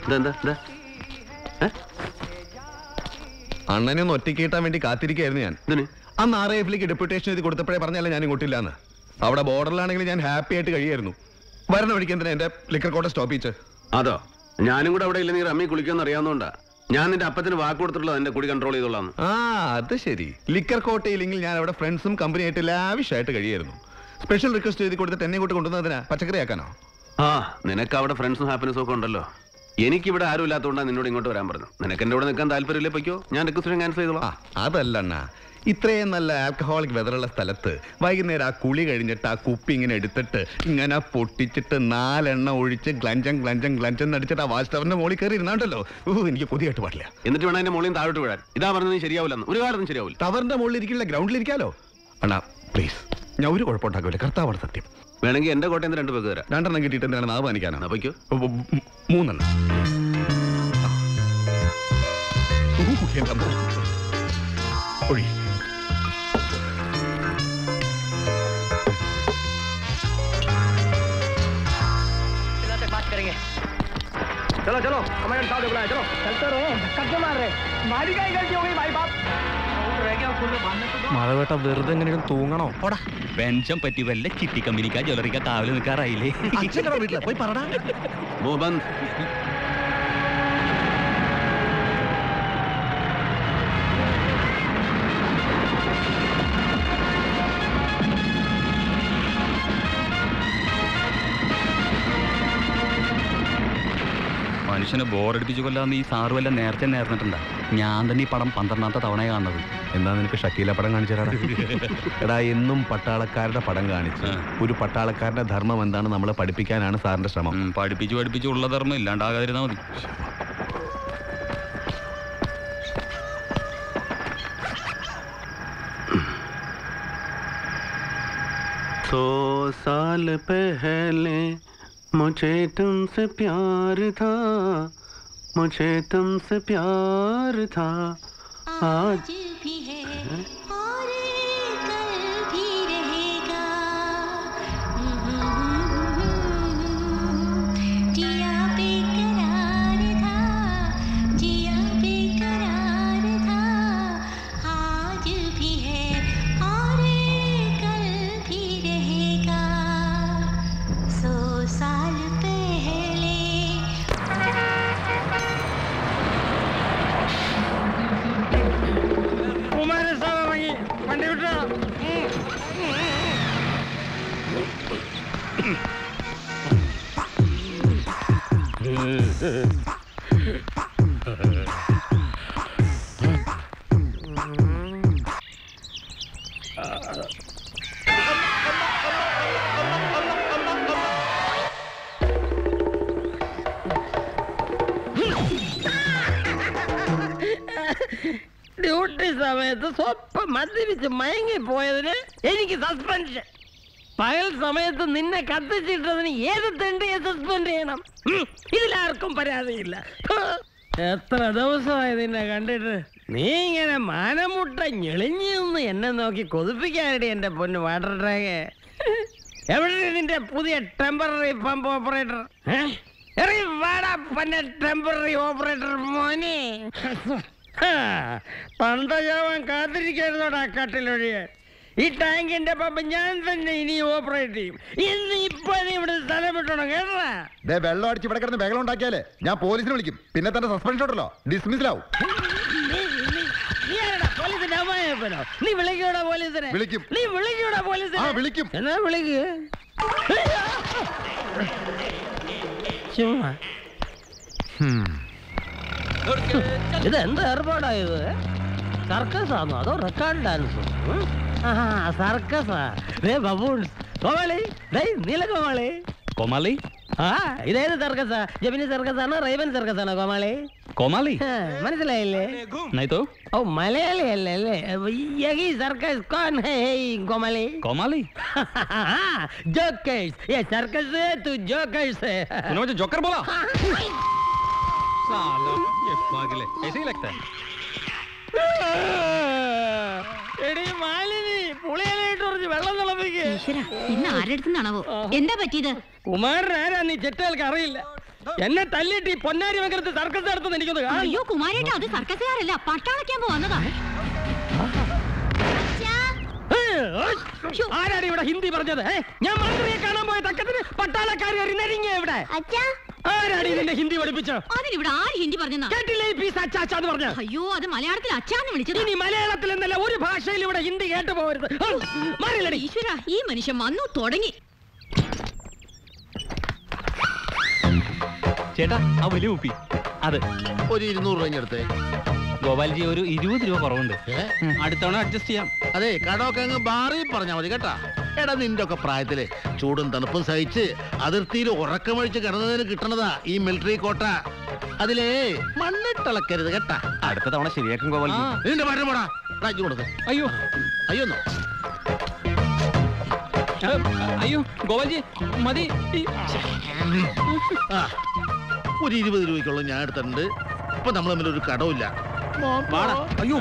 ഇതെന്താ ഇതാ അണ്ണനെ ഒന്ന് ഒറ്റയ്ക്ക് കിട്ടാൻ വേണ്ടി കാത്തിരിക്കായിരുന്നു ഞാൻ ഇതിന് അന്ന് ആർ എഫിലേക്ക് ഡെപ്യൂട്ടേഷൻ എഴുതി കൊടുത്തപ്പോഴേ പറഞ്ഞല്ലേ ഞാൻ ഇങ്ങോട്ടില്ലാന്ന് അവിടെ ബോർഡറിലാണെങ്കിൽ ഞാൻ ഹാപ്പി ആയിട്ട് കഴിയായിരുന്നു വരുന്ന വഴിക്ക് എന്തിനാ എന്റെ ലിക്കർ കോട്ട സ്റ്റോപ്പ് ചെയ്ച്ച് അതോ ഞാനും കൂടെ അവിടെ ഇല്ലെങ്കിൽ റമ്മി കുളിക്കുമെന്ന് അറിയാവുന്നതുകൊണ്ടാ ഞാൻ നിന്റെ അപ്പത്തിന് വാക്ക് കൊടുത്തിട്ടുള്ളത് എന്റെ കുടി കൺട്രോൾ ചെയ്തോളാം ആ അത് ശരി ലിക്കർ കോട്ടയില്ലെങ്കിൽ ഞാൻ അവിടെ ഫ്രണ്ട്സും കമ്പനി ആയിട്ട് ലാവിഷായിട്ട് കഴിയായിരുന്നു സ്പെഷ്യൽ റിക്വസ്റ്റ് എഴുതി കൊടുത്തിട്ട് എന്നെ കൂട്ട് കൊണ്ടുവന്നതിനാ പച്ചക്കറി ആക്കാനോ ആ നിനക്ക് അവിടെ ഫ്രണ്ട്സും ഹാപ്പിനെസ്സും ഒക്കെ ഉണ്ടല്ലോ എനിക്കിവിടെ ആരും ഇല്ലാത്തതുകൊണ്ടാണ് നിന്നോട് ഇങ്ങോട്ട് വരാൻ പറഞ്ഞു നിനക്ക് എന്റെ കൂടെ നിൽക്കാൻ താല്പര്യമില്ലേ പൊയ്ക്കോ ഞാൻ റിക്വസ്റ്റ് ക്യാൻസൽ ആ ചെയ്തോളാം അതല്ല അണ്ണ ഇത്രയും നല്ല ആൽക്കഹോളിക് വെതറുള്ള സ്ഥലത്ത് വൈകുന്നേരം ആ കുളി കഴിഞ്ഞിട്ട് ആ കുപ്പി ഇങ്ങനെ എടുത്തിട്ട് ഇങ്ങനെ പൊട്ടിച്ചിട്ട് നാലെണ്ണ ഒഴിച്ച് ഗ്ലഞ്ചം ഗ്ലഞ്ചം ഗ്ലഞ്ചം അടിച്ചിട്ട് ആ വാച്ച് ടവറിന്റെ മുകളിൽ കയറി ഇരുന്നാണ്ടല്ലോ ഓ എനിക്ക് കൊതിയായിട്ട് പാടില്ല എന്നിട്ട് വേണം എന്റെ മുകളിൽ താഴോട്ട് വീഴാൻ ഇതാ പറഞ്ഞത് നീ ശരിയാവില്ലെന്ന് ഒരു കാലത്തും ശരിയാവില്ല ടവറിന്റെ മുകളിൽ ഇരിക്കില്ല ഗ്രൗണ്ടിൽ ഇരിക്കാലോ അണ്ണാ പ്ലീസ് ഞാൻ ഒരു കുഴപ്പമുണ്ടാക്കില്ല കർത്താവാണ് സത്യം വേണമെങ്കിൽ എന്റെ കോട്ടയം രണ്ട് പേർക്ക് തരാം രണ്ടെണ്ണം കിട്ടിയിട്ട് എന്താണ് നാവ് കാണിക്കാനാണ് എന്നാ പൊയ്ക്കോ മൂന്നെണ്ണം ഊ, എൻ്റെ അമ്മ. ഒഴി चलो चलो कमांडर साहब ने बुलाया चलो चलते रहे धक्का क्यों मार रहे हमारी क्या गलती हो गई भाई बाप മഴവേട്ട വെറുതെ എങ്ങനെയും തൂങ്ങണോ പെൻഷൻ പറ്റി വല്ല ചിട്ടി കമ്പനിക്കാ ജ്വല്ലറിക്കാ കാവല് നിൽക്കാറായില്ലേ വീട്ടിലെ പോയി പറടാ वो बंद മനുഷ്യനെ ബോറടിപ്പിച്ച് കൊല്ലാന്ന് ഈ സാറ് വല്ല നേരത്തെ നേർന്നിട്ടുണ്ടാ ഞാൻ തന്നെ ഈ പടം പന്ത്രണ്ടാമത്തെ തവണ കാണുന്നത് എന്താ നിനക്ക് ഷക്കീല പടം കാണിച്ചാടാ എടാ എന്നും പട്ടാളക്കാരുടെ പടം കാണിച്ച് ആ. ഒരു പട്ടാളക്കാരന്റെ ധർമ്മം എന്താണ് നമ്മളെ പഠിപ്പിക്കാനാണ് സാറിന്റെ ശ്രമം ഉം, പഠിപ്പിച്ച് പഠിപ്പിച്ച് ഉള്ള ധർമ്മം ഇല്ലാണ്ടാകാതിരുന്നാ മതി सौ साल पहले मुझे तुमसे प्यार था मुझे तुमसे प्यार था आज भी है और कल भी रहेगा जिया बेकरार था जिया बेकरार था आज भी है और कल भी रहेगा सौ साल पहले कुमार साहब इറങ്ങി വണ്ടി വിട്ടോ ഡ്യൂട്ടി സമയത്ത് സ്വപ്പം മദ്യപിച്ച് മയങ്ങി പോയതിന് എനിക്ക് സസ്പെൻഷൻ പകൽ സമയത്ത് നിന്നെ കത്തിച്ചിട്ടതിന് ഏത് തെണ്ടിയെ സസ്പെൻഡ് ചെയ്യണം ഉം, ഇതിലാർക്കും പരാതിയില്ല ഹ്. എത്ര ദിവസമായി നിന്നെ കണ്ടിട്ട് നീ ഇങ്ങനെ മാനമുട്ട ഞെളിഞ്ഞു നിന്ന് എന്നെ നോക്കി കൊതിപ്പിക്കാനടി എന്റെ പൊന്ന് വാട്ടർ ടാങ്ക് എവിടെ നിന്റെ പുതിയ ടെമ്പററി പമ്പ് ഓപ്പറേറ്റർ ഇറങ്ങി വാടാ പന്ന ടെമ്പററി ഓപ്പറേറ്റർ മോനെ പണ്ടജാവാൻ കാത്തിരിക്കായിരുന്നോടാ കട്ടിലൊഴിയാൻ ഈ ടാങ്കിന്റെ പമ്പ് ഞാൻ തന്നെ ഇനി ഓപ്പറേറ്റ് ചെയ്യും ഇന്ന് ഇപ്പൊ നീ ഇവിടെ സ്ഥലം വിട്ടോണം കേട്ടാ ദേ വെള്ളം അടിച്ച് ഇവിടെ കിടന്ന് ബഹളം ഉണ്ടാക്കിയാലേ ഞാൻ പോലീസിനെ വിളിക്കും പിന്നെ തന്നെ സസ്പെൻഷൻ ഉണ്ടല്ലോ ഡിസ്മിസിലാവും നീ- നീ- നീ ആരെടാ? പോലീസിന്റെ അമ്മായിയപ്പനോ? നീ വിളിക്കൂടാ പോലീസിനെ വിളിക്കും. നീ വിളിക്കൂടാ പോലീസിനെ ആ, വിളിക്കും. എന്നാ വിളിക്ക് ചുമ്മാ ഇത് എന്ത് ഏർപ്പാടാ ഇത് സർക്കസ് ആണോ അതോ റെക്കോർഡ് ഡാൻസോ സർക്കസാ ദേ ബബൂൺസ് കോമാളി ദേ നീലകോമാളി കോമാളി ആ ഇതേത് സർക്കസാ ജമിനി സർക്കസ് ആണോ റൈവൻ സർക്കസ് ആണോ കോമാളി കോമാളി ആ, മനസ്സിലായില്ലേ नहीं तो ഓ മലയാളി അല്ലേ അല്ലേ യഹി സർക്കസ് കോൺ ഹേ കോമാളി കോമാളി जोकर्स ये सर्कस है तू जोकर्स है तूने मुझे जोकर बोला साला ये पागल है ऐसे ही लगता है എടി മാലിനി പുളിയിലിട്ട് കുറച്ച് വെള്ളം തിളപ്പിക്ക് ഈശ്വര ഇന്ന് ആരുടെ അടുത്തുനിന്നാണാവോ എന്താ പറ്റിയത് കുമാരൻ ആരാ നീ ചെറ്റുകൾക്ക് അറിയില്ല എന്നെ തല്ലിട്ട് ഈ പൊന്നാരി വെങ്കലത്ത് സർക്കസ് നടത്തുന്ന എനിക്കൊന്ന് കാണണം അയ്യോ കുമാരേട്ടാ അത് സർക്കസുകാരല്ല പട്ടാളക്കാൻ വന്നതാ ആരാണ് ഇവിടെ ഹിന്ദി പറഞ്ഞത് ഏ? ഞാൻ മന്ത്രിയെ കാണാൻ പോയ തക്കത്തിന് പട്ടാളക്കാർ കയറി നരിങ്ങിയ ഇവിടെ ആരാണ് ഇതിന്റെ ഹിന്ദി പഠിപ്പിച്ച അതിനിവിടെ ആര് ഹിന്ദി പറഞ്ഞെന്നാ കേട്ടില്ലേ ഈ പീസ് അച്ചാച്ചാന്ന് പറഞ്ഞ അയ്യോ അത് മലയാളത്തിൽ അച്ഛാന്ന് വിളിച്ചത് ഇനി മലയാളത്തിൽ എന്നല്ല ഒരു ഭാഷയിൽ ഇവിടെ ഹിന്ദി കേട്ടു പോകരുത് ആ, മാറിയില്ലടി ഈശ്വര ഈ മനുഷ്യൻ വന്നു തുടങ്ങി ചേട്ടാ ആ വലിയ കുപ്പി അത് ഒരു ഇരുന്നൂറ് രൂപ എടുത്തേ ഗോപാൽജി ഒരു ഇരുപത് രൂപ കുറവുണ്ട് ഏ? അടുത്തവണ അഡ്ജസ്റ്റ് ചെയ്യാം അതെ കടമൊക്കെ അങ്ങ് ബാറി പറഞ്ഞാ മതി കേട്ടാ എടാ നിന്റെ ഒക്കെ പ്രായത്തില് ചൂടും തണുപ്പും സഹിച്ച് അതിർത്തിയിൽ ഉറക്കമൊഴിച്ച് കിടന്നതിന് കിട്ടണതാ ഈ മിലിറ്ററി കോട്ട അതിലേ മണ്ണിട്ടിളക്കരുത് കേട്ടാ അടുത്ത തവണ ശരിയാക്കും ഗോപാൽജി നിന്റെ പാട്ട് പോടാ രാജ്യം കൊടുക്ക അയ്യോ അയ്യോന്നോ ആ, അയ്യോ ഗോപാൽജി മതി ഈ- ആ ഒരു ഇരുപത് രൂപയ്ക്കുള്ള ഞാൻ എടുത്തിട്ടുണ്ട് ഇപ്പൊ നമ്മൾ തമ്മിൽ ഒരു കടവില്ല വാടാ. അയ്യോ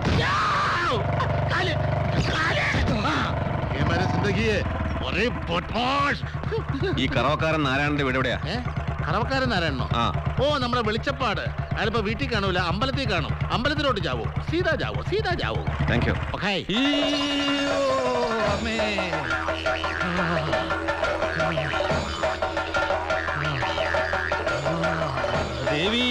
ഒരേ പൊട്ട്പോഷ്. ഈ കറവക്കാരൻ നാരായണന്റെ വീട് എവിടെയാ ഏ? കറവക്കാരൻ ആരാണോ ആ ഓ നമ്മുടെ വെളിച്ചപ്പാട് അയാളിപ്പോ വീട്ടിൽ കാണൂല അമ്പലത്തിൽ കാണും അമ്പലത്തിലോട്ട് ജാവോ സീതാ ജാവോ സീതാ ജാവോ താങ്ക് യു ഓക്കേ ദേവി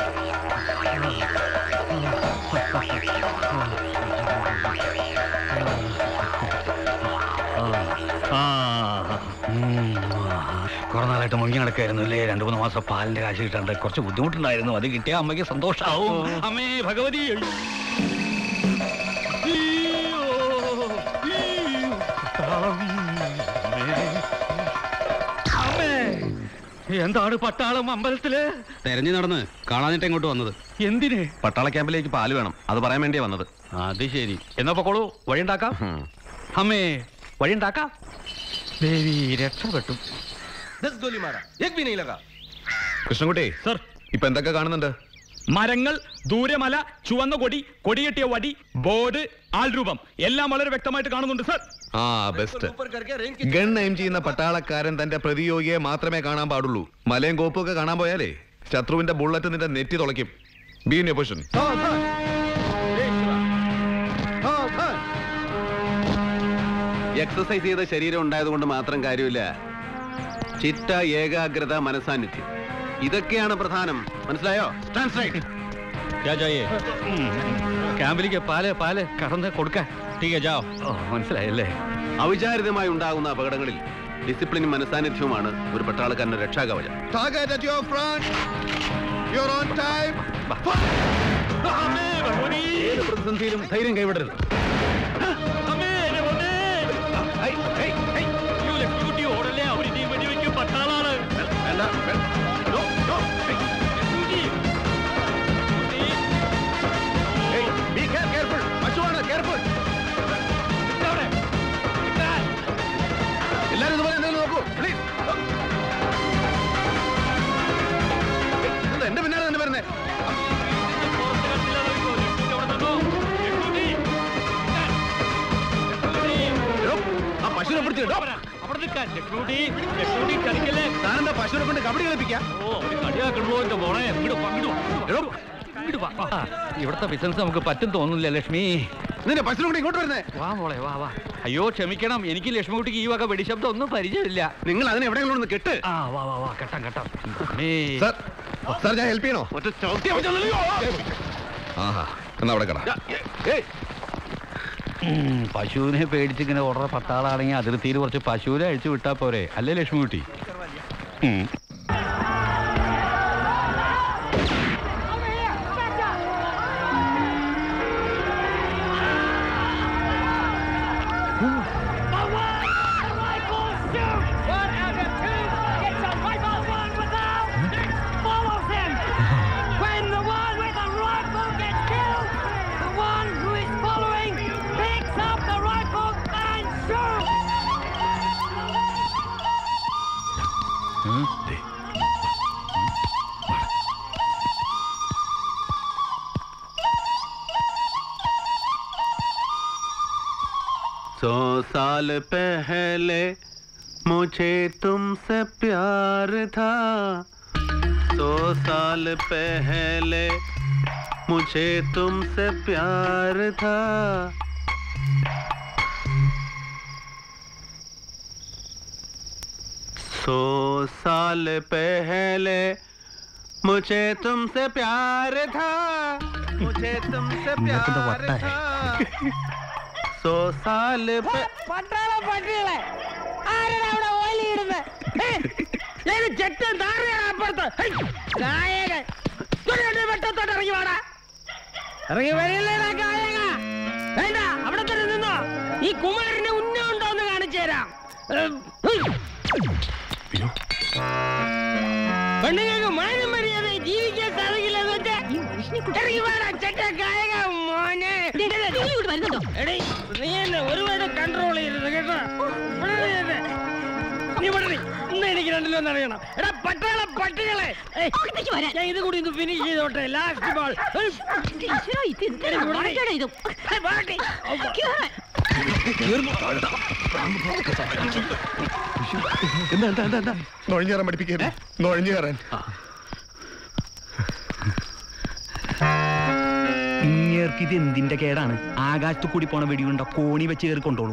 കുറെ നാളായിട്ട് മുങ്ങി നടക്കായിരുന്നു അല്ലേ രണ്ടു മൂന്ന് മാസം പാലിന്റെ കാശ് കിട്ടാണ്ട് കുറച്ച് ബുദ്ധിമുട്ടുണ്ടായിരുന്നു അത് കിട്ടിയ അമ്മയ്ക്ക് സന്തോഷാവും അമ്മേ ഭഗവതി എന്താണ് പട്ടാളം അമ്പലത്തില് തെരഞ്ഞു നടന്ന് കാണാനിട്ട് ഇങ്ങോട്ട് വന്നത് എന്തിന് പട്ടാള ക്യാമ്പിലേക്ക് പാല് വേണം അത് പറയാൻ വേണ്ടിയാ വന്നത് അത് ശരി എന്നാ പൊക്കോളൂ വഴിയുണ്ടാക്കാം ഉം. അമ്മേ വഴിയുണ്ടാക്കാം ദേവി രക്ഷപ്പെട്ടു കൃഷ്ണൻകുട്ടി സർ ഇപ്പൊ എന്തൊക്കെ കാണുന്നുണ്ട് മരങ്ങൾ ദൂരമല ചുവന്ന കൊടി കൊടികെട്ടിയ വടി ബോർഡ് ആൾരൂപം എല്ലാം വളരെ വ്യക്തമായിട്ട് കാണുന്നുണ്ട് സർ ആ ബെസ്റ്റ് ഗൺ എയിം ചെയ്യുന്ന പട്ടാളക്കാരൻ തന്റെ പ്രതിയോഗിയെ മാത്രമേ കാണാൻ പാടുള്ളൂ മലയും കോപ്പും ഒക്കെ കാണാൻ പോയാലേ ശത്രുവിന്റെ ബുള്ളറ്റ് നിന്റെ നെറ്റി തുളയ്ക്കും ബി ഇൻ പൊസിഷൻ എക്സസൈസ് ചെയ്ത ശരീരം ഉണ്ടായത് കൊണ്ട് മാത്രം കാര്യമില്ല ചിട്ട ഏകാഗ്രത മനസാന്നിധ്യം ഇതൊക്കെയാണ് പ്രധാനം മനസ്സിലായോ സ്റ്റാൻഡ് സ്ട്രൈറ്റ് രാജായേ ക്യാമ്പിലേക്ക് പാല് പാല് കടന്ന് കൊടുക്ക ടീക ജാओ ഓ മനസ്സിലായല്ലേ അവിചാരിതമായി ഉണ്ടാകുന്ന അപകടങ്ങളിൽ ഡിസിപ്ലിനും മനസാന്നിധ്യവുമാണ് ഒരു പട്ടാളക്കാരന്റെ രക്ഷാകവചം Target at your front. You're on time. ഏത് പ്രതിസന്ധിയിലും ധൈര്യം കൈവിടരുത് പട്ടാളാണ് വേണ്ട, വേണ്ട. No, no. Hey, be care- careful. പശുവാണ്, careful. എല്ലാരും ഇതുപോലെ എന്തെങ്കിലും നോക്കൂ പ്ലീസ് എന്റെ പിന്നാലെ തന്നെ വരുന്നേ എടോ, ആ പശുവിനെ പിടിച്ച് കേട്ടോ അവിടെ നിൽക്കാൻ ലക്ഷ്മൂട്ടി ലക്ഷ്മൂട്ടി കളിക്കല്ലേ താനെന്താ പശുവിനെ കൊണ്ട് കബഡി കളിപ്പിക്കാം ഓ അവര് കളിയാക്കണല്ലോ എന്റെ മോളെ ഇങ്ങോട്ട് വാ, ഇങ്ങോട്ട് വാ, എടോ ഇങ്ങോട്ട് വാ, വാ. ഇവിടുത്തെ ബിസിനസ് നമുക്ക് പറ്റും തോന്നുന്നില്ല ലക്ഷ്മി നിന്റെ പശുവിനെ കൊണ്ട് ഇങ്ങോട്ട് വരുന്നേ വാ മോളെ വാ വാ അയ്യോ ക്ഷമിക്കണം എനിക്ക് ലക്ഷ്മിക്കുട്ടിക്ക് ഈ വക വെടിശബ്ദം ഒന്നും പരിചയമില്ല നിങ്ങൾ അതിനെ എവിടെയെങ്കിലും ഒന്ന് കെട്ട് ആ വാ വാ വാ കെട്ടാം കെട്ടാം അമ്മേ. സർ സർ ഞാൻ ഹെൽപ്പ് ചെയ്യണോ ഒറ്റ ചവിട്ടി അവച്ചല്ലോ. ആഹാ എന്നാ അവിടെ കട ഏയ്, ഉം, പശുവിനെ പേടിച്ചിങ്ങനെ ഓർഡർ പത്താളാണെങ്കിൽ അതിർത്തിയിൽ കുറച്ച് പശുവിനെ അഴിച്ചു വിട്ടാ പോരെ അല്ലേ ലക്ഷ്മിക്കുട്ടി ഉം. When the one with the rifle gets killed, the one who is following picks up the rifle and shoots. ഉം. सौ साल पहले मुझे तुमसे प्यार था सौ साल पहले मुझे तुमसे प्यार था सौ साल पहले मुझे तुमसे प्यार था मुझे तुमसे प्यार था सौ साल पे പട്ടാള പട്ടികളെ ആരാണ് അവിടെ ഓലിയിടുന്നത് ചെറ്റൻ താറയാണ് അപ്പുറത്ത് ഹൈ, ഗായകൻ ഇങ്ങോട്ട് വെട്ടത്തോട്ട് ഇറങ്ങി വാടാ ഇറങ്ങി വരില്ലേടാ ഗായക വേണ്ട അവിടെ തന്നെ നിന്നോ ഈ കുമാരന് ഉന്നം ഉണ്ടോ എന്ന് കാണിച്ചു തരാം ഉം, ഉം. പെണ്ണുങ്ങൾക്ക് മാനം മര്യാദ ജീവിക്കാൻ സാധിക്കില്ല എന്ന് വെച്ചാ ഇറങ്ങി വാടാ ചെറ്റ ഗായക മോനെ ഇങ്ങോട്ട് വരുന്നുണ്ടോ എടീ, നീ എന്നെ ഒരുപാട് കൺട്രോൾ ചെയ്യരുത് കേട്ടോ വിടരുത് എന്നെ. നീ വിടറി ഇന്ന് എനിക്ക് രണ്ടിലും ഒന്ന് അറിയണം എടാ പട്ടാള പട്ടികളെ ഏയ്, അകത്തേക്ക് വരാൻ ഞാൻ ഇത് കൂടി ഒന്ന് ഫിനിഷ് ചെയ്തോട്ടെ ലാസ്റ്റ് ബോൾ ഈശ്വരാ, ഇത് എന്തൊരു നാറ്റാടാ ഇത് കേറാൻ. എന്താ എന്താ എന്താ എന്താ നുഴഞ്ഞു കയറാൻ പഠിപ്പിക്കരുത് നുഴഞ്ഞു കയറാൻ ഇങ്ങേർക്ക് ഇത് എന്തിന്റെ കേടാണ് ആകാശത്ത് കൂടി പോണ വെടിയുണ്ട കോണി വെച്ച് കയറി കൊണ്ടോളും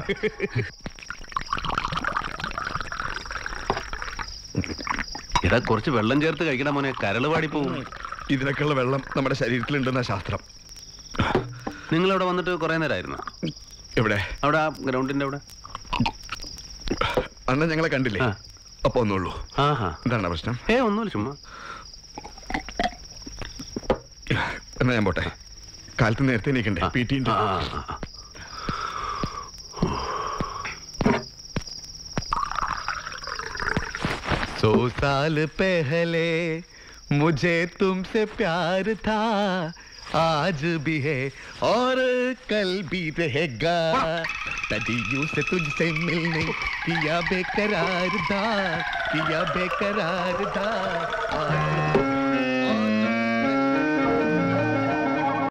ഇടാ കുറച്ച് വെള്ളം ചേർത്ത് കഴിക്കണം മോനെ കരള് പാടി പോവും ഇതിനൊക്കെയുള്ള വെള്ളം നമ്മുടെ ശരീരത്തിലുണ്ടെന്ന ശാസ്ത്രം നിങ്ങൾ അവിടെ വന്നിട്ട് കുറെ നേരമായിരുന്നു എവിടെ അവിടെ ആ ഗ്രൗണ്ടിന്റെ അവിടെ അന്ന് ഞങ്ങളെ കണ്ടില്ലേ ആ. അപ്പൊ ഒന്നുള്ളൂ ആഹാ എന്താണ് പ്രശ്നം ഏ ഒന്നുമില്ല ചുമ്മാ എന്നാ ഞാൻ പോട്ടെ കാലത്ത് നേരത്തെ നീക്കണ്ടേ ആ, പി ടി ആ, ആ, ആ. सौ साल पहले मुझे तुमसे प्यार था आज भी है और कल भी रहेगा सदियों से तुझसे मिलने किया बेकरार था किया बेकरार था